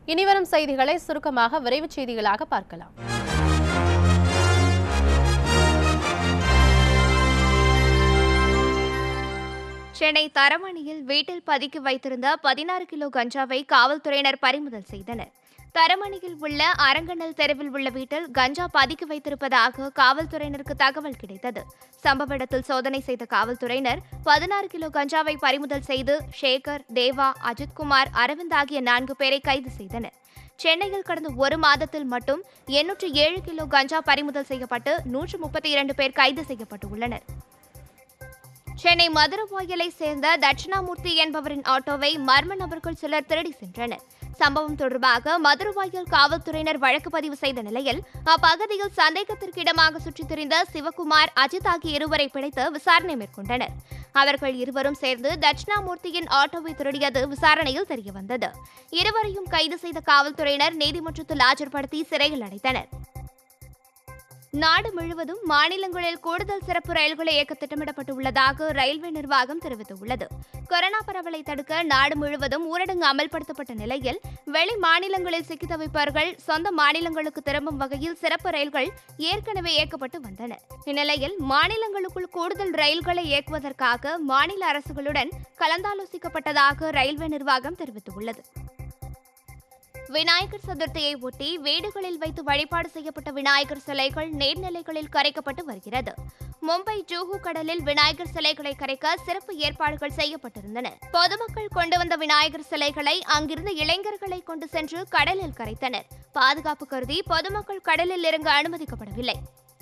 இனிவரும் செய்திகளை சுருக்கமாக விரைவுச் செய்திகளாக பார்க்கலாம் சென்னை தரமணியில் வீட்டில் பதுக்கி வைத்திருந்த பதினாறு கிலோ கஞ்சாவை காவல்துறையினர் பறிமுதல் செய்தனர் தரமணியில் உள்ள அரங்கனல் தெருவில் உள்ள வீட்டில் கஞ்சா பதுக்கி வைத்திருப்பதாக காவல்துறையினருக்கு தகவல் கிடைத்தது சம்பவ இடத்தில் சோதனை செய்த காவல்துறையினர் பதினாறு கிலோ கஞ்சாவை பறிமுதல் செய்து சேகர் தேவா அஜித்குமார் அரவிந்த் ஆகிய நான்கு பேரை கைது செய்தனர் சென்னையில் கடந்த ஒரு மாதத்தில் மட்டும் எண்ணூற்று ஏழு கிலோ கஞ்சா பறிமுதல் செய்யப்பட்டு நூற்று முப்பத்தி இரண்டு பேர் கைது செய்யப்பட்டுள்ளனர் சென்னை மதுரவாயலை சேர்ந்த தட்சிணாமூர்த்தி என்பவரின் ஆட்டோவை மர்ம நபர்கள் சிலர் திருடி சென்றனர் சம்பவம் தொடர்பாக மதுரவாயல் காவல்துறையினர் வழக்கு பதிவு செய்த நிலையில் அப்பகுதியில் சந்தேகத்திற்கு இடமாக சுற்றித் திரிந்த சிவகுமார் அஜித் ஆகிய இருவரை பிடித்து விசாரணை மேற்கொண்டனர் அவர்கள் இருவரும் சேர்ந்து தட்சிணாமூர்த்தியின் ஆட்டோவை திருடியது விசாரணையில் தெரியவந்தது இருவரையும் கைது செய்த காவல்துறையினர் நீதிமன்றத்தில் ஆஜர்படுத்தி சிறையில் அடைத்தனர் நாடு முழுவதும் மாநிலங்களில் கூடுதல் சிறப்பு ரயில்களை இயக்க திட்டமிடப்பட்டுள்ளதாக ரயில்வே நிர்வாகம் தெரிவித்துள்ளது கொரோனா பரவலை தடுக்க நாடு முழுவதும் ஊரடங்கு அமல்படுத்தப்பட்ட நிலையில் வெளி மாநிலங்களில் சிக்கி தவிப்பவர்கள் சொந்த மாநிலங்களுக்கு திரும்பும் வகையில் சிறப்பு ரயில்கள் ஏற்கனவே இயக்கப்பட்டு வந்தன இந்நிலையில் மாநிலங்களுக்குள் கூடுதல் ரயில்களை இயக்குவதற்காக மாநில அரசுகளுடன் கலந்தாலோசிக்கப்பட்டதாக ரயில்வே நிர்வாகம் தெரிவித்துள்ளது விநாயகர் சதுர்த்தியை ஒட்டி வீடுகளில் வைத்து வழிபாடு செய்யப்பட்ட விநாயகர் சிலைகள் நீர்நிலைகளில் கரைக்கப்பட்டு வருகிறது மும்பை ஜூஹு கடலில் விநாயகர் சிலைகளை கரைக்க சிறப்பு ஏற்பாடுகள் செய்யப்பட்டிருந்தன பொதுமக்கள் கொண்டு வந்த விநாயகர் சிலைகளை அங்கிருந்த இளைஞர்களை கொண்டு சென்று கடலில் கரைத்தனர் பாதுகாப்பு கருதி பொதுமக்கள் கடலில் இறங்க அனுமதிக்கப்படவில்லை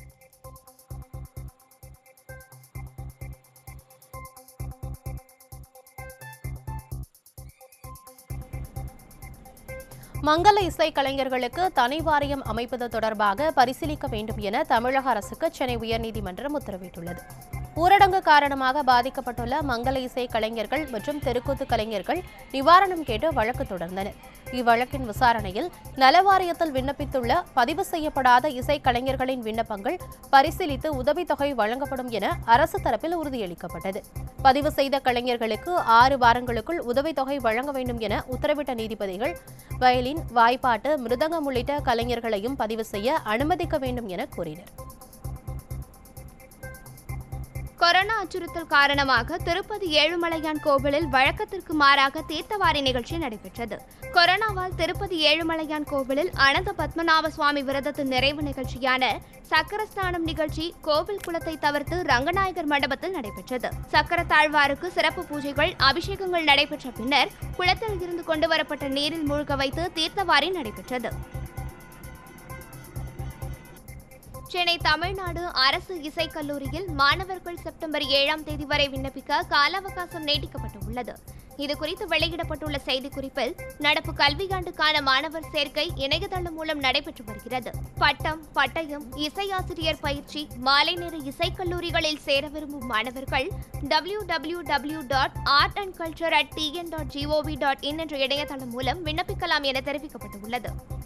மங்கள இசை கலைஞர்களுக்கு தனி வாரியம் அமைப்பது தொடர்பாக பரிசீலிக்க வேண்டும் என தமிழக அரசுக்கு சென்னை உயர்நீதிமன்றம் உத்தரவிட்டுள்ளது ஊரடங்கு காரணமாக பாதிக்கப்பட்டுள்ள மங்கள இசை கலைஞர்கள் மற்றும் தெருக்கூத்து கலைஞர்கள் நிவாரணம் கேட்டு வழக்கு தொடர்ந்தனர் இவ்வழக்கின் விசாரணையில் நலவாரியத்தில் விண்ணப்பித்துள்ள பதிவு செய்யப்படாத இசை கலைஞர்களின் விண்ணப்பங்கள் பரிசீலித்து உதவித்தொகை வழங்கப்படும் என அரசு தரப்பில் உறுதியளிக்கப்பட்டது பதிவு செய்த கலைஞர்களுக்கு ஆறு வாரங்களுக்குள் உதவித்தொகை வழங்க வேண்டும் என உத்தரவிட்ட நீதிபதிகள் வயலின் வாய்ப்பாட்டு மிருதங்கம் உள்ளிட்ட கலைஞர்களையும் பதிவு செய்ய அனுமதிக்க வேண்டும் என கூறினர் கொரோனா அச்சுறுத்தல் காரணமாக திருப்பதி ஏழுமலையான் கோவிலில் வழக்கத்திற்கு மாறாக தீர்த்தவாரி நிகழ்ச்சி நடைபெற்றது கொரோனாவால் திருப்பதி ஏழுமலையான் கோவிலில் அனந்த பத்மநாப சுவாமி விரதத்தின் நிறைவு நிகழ்ச்சியான சக்கரஸ்தானம் நிகழ்ச்சி கோவில் குளத்தை தவிர்த்து ரங்கநாயகர் மண்டபத்தில் நடைபெற்றது சக்கர தாழ்வாருக்கு சிறப்பு பூஜைகள் அபிஷேகங்கள் நடைபெற்ற பின்னர் குளத்தில் இருந்து கொண்டுவரப்பட்ட நீரில் மூழ்க வைத்து தீர்த்தவாரி நடைபெற்றது சென்னை தமிழ்நாடு அரசு இசைக் கல்லூரியில் மாணவர்கள் செப்டம்பர் ஏழாம் தேதி வரை விண்ணப்பிக்க கால அவகாசம் நீட்டிக்கப்பட்டுள்ளது இதுகுறித்து வெளியிடப்பட்டுள்ள செய்திக்குறிப்பில் நடப்பு கல்வியாண்டுக்கான மாணவர் சேர்க்கை இணையதளம் மூலம் நடைபெற்று வருகிறது பட்டம் பட்டயம் இசையாசிரியர் பயிற்சி மாலை நேர இசைக்கல்லூரிகளில் சேர விரும்பும் மாணவர்கள் W W W dot art and culture at TN dot GOV dot in என்ற இணையதளம் மூலம் விண்ணப்பிக்கலாம் என தெரிவிக்கப்பட்டுள்ளது